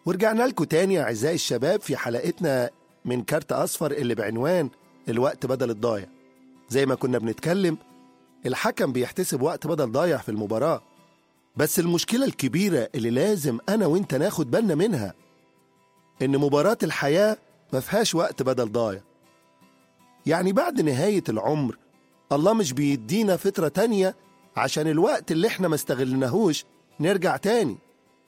ورجعنا لكم تاني أعزائي الشباب في حلقتنا من كارت أصفر اللي بعنوان الوقت بدل الضايع زي ما كنا بنتكلم الحكم بيحتسب وقت بدل ضايع في المباراة بس المشكلة الكبيرة اللي لازم أنا وإنت ناخد بالنا منها إن مباراة الحياة ما فيهاش وقت بدل ضايع يعني بعد نهاية العمر الله مش بيدينا فترة تانية عشان الوقت اللي احنا ما استغلناهوش نرجع تاني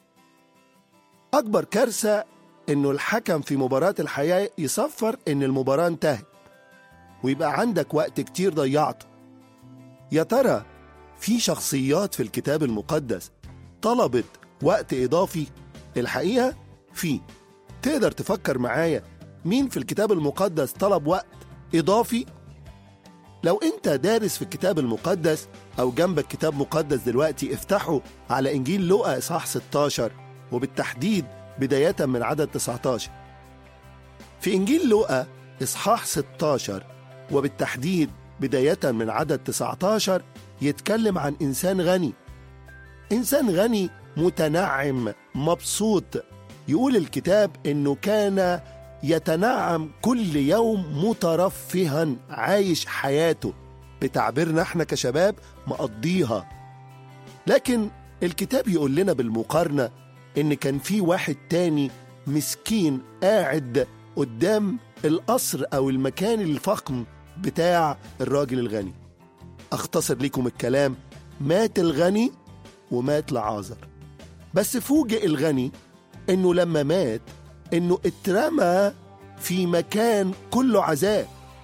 أكبر كارثة إنه الحكم في مباراة الحياة يصفر إن المباراة انتهت ويبقى عندك وقت كتير ضيعته يا ترى في شخصيات في الكتاب المقدس طلبت وقت إضافي الحقيقة في تقدر تفكر معايا مين في الكتاب المقدس طلب وقت إضافي لو أنت دارس في الكتاب المقدس أو جنبك كتاب مقدس دلوقتي افتحه على إنجيل لوقا إصحاح 16 وبالتحديد بداية من عدد 19 في إنجيل لوقا إصحاح 16 وبالتحديد بداية من عدد 19 يتكلم عن إنسان غني إنسان غني متنعم مبسوط يقول الكتاب إنه كان يتنعم كل يوم مترفها عايش حياته بتعبيرنا احنا كشباب مقضيها لكن الكتاب يقول لنا بالمقارنة إن كان في واحد تاني مسكين قاعد قدام القصر أو المكان الفخم بتاع الراجل الغني أختصر لكم الكلام مات الغني ومات لعازر بس فوجئ الغني إنه لما مات إنه اترمى في مكان كله عذاب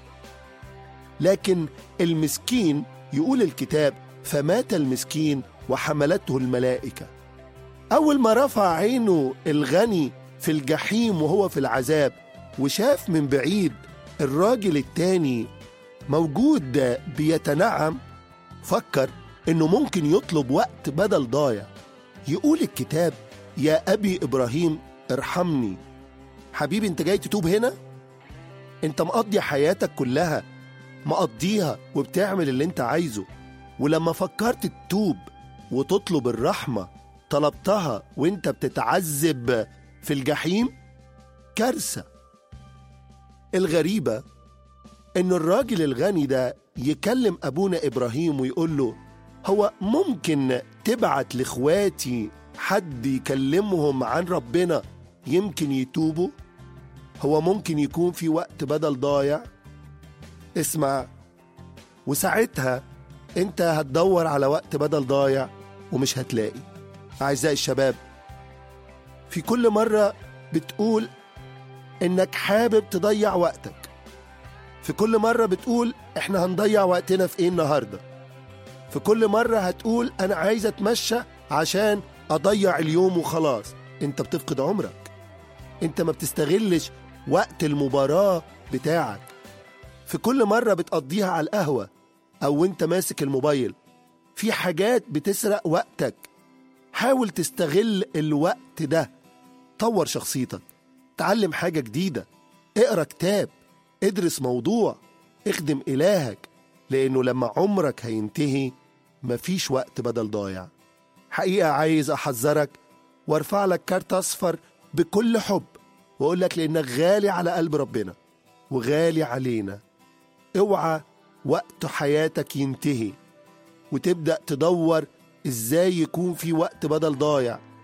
لكن المسكين يقول الكتاب فمات المسكين وحملته الملائكة أول ما رفع عينه الغني في الجحيم وهو في العذاب وشاف من بعيد الراجل التاني موجود بيتنعم فكر إنه ممكن يطلب وقت بدل ضايع يقول الكتاب يا أبي إبراهيم ارحمني حبيبي انت جاي تتوب هنا انت مقضي حياتك كلها مقضيها وبتعمل اللي انت عايزه ولما فكرت تتوب وتطلب الرحمة طلبتها وانت بتتعذب في الجحيم كارثة الغريبة ان الراجل الغني ده يكلم ابونا ابراهيم ويقول له هو ممكن تبعت لاخواتي حد يكلمهم عن ربنا يمكن يتوبوا هو ممكن يكون في وقت بدل ضايع اسمع وساعتها انت هتدور على وقت بدل ضايع ومش هتلاقي اعزائي الشباب في كل مره بتقول انك حابب تضيع وقتك في كل مره بتقول احنا هنضيع وقتنا في ايه النهارده في كل مره هتقول انا عايز اتمشى عشان اضيع اليوم وخلاص انت بتفقد عمرك انت ما بتستغلش وقت المباراه بتاعك في كل مره بتقضيها على القهوه او انت ماسك الموبايل في حاجات بتسرق وقتك حاول تستغل الوقت ده طور شخصيتك تعلم حاجة جديدة اقرا كتاب ادرس موضوع اخدم إلهك لأنه لما عمرك هينتهي مفيش وقت بدل ضايع حقيقة عايز أحذرك وارفع لك كارت أصفر بكل حب وأقول لك لأنك غالي على قلب ربنا وغالي علينا اوعى وقت حياتك ينتهي وتبدأ تدور ازاي يكون في وقت بدل ضايع